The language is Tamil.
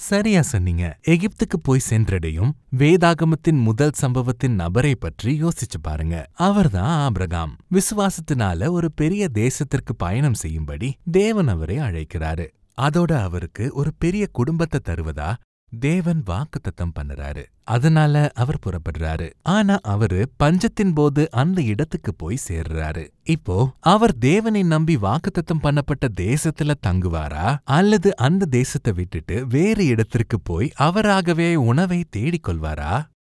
சரியா சொன்னீங்க எகிப்துக்கு போய் சென்றடையும் வேதாகமத்தின் முதல் சம்பவத்தின் நபரை பற்றி யோசிச்சு பாருங்க அவர்தான் ஆபிரகாம் விசுவாசத்தினால ஒரு பெரிய தேசத்திற்கு பயணம் செய்யும்படி தேவன் அவரை அழைக்கிறாரு அதோட அவருக்கு ஒரு பெரிய குடும்பத்தை தருவதா தேவன் வாக்குத்தத்தம் பண்ணுறாரு அதனால அவர் புறப்படுறாரு ஆனா அவரு பஞ்சத்தின் போது அந்த இடத்துக்கு போய் சேர்றாரு இப்போ அவர் தேவனை நம்பி வாக்குத்தத்தம் பண்ணப்பட்ட தேசத்துல தங்குவாரா அல்லது அந்த தேசத்தை விட்டுட்டு வேறு இடத்திற்கு போய் அவராகவே உணவை தேடிக் கொள்வாரா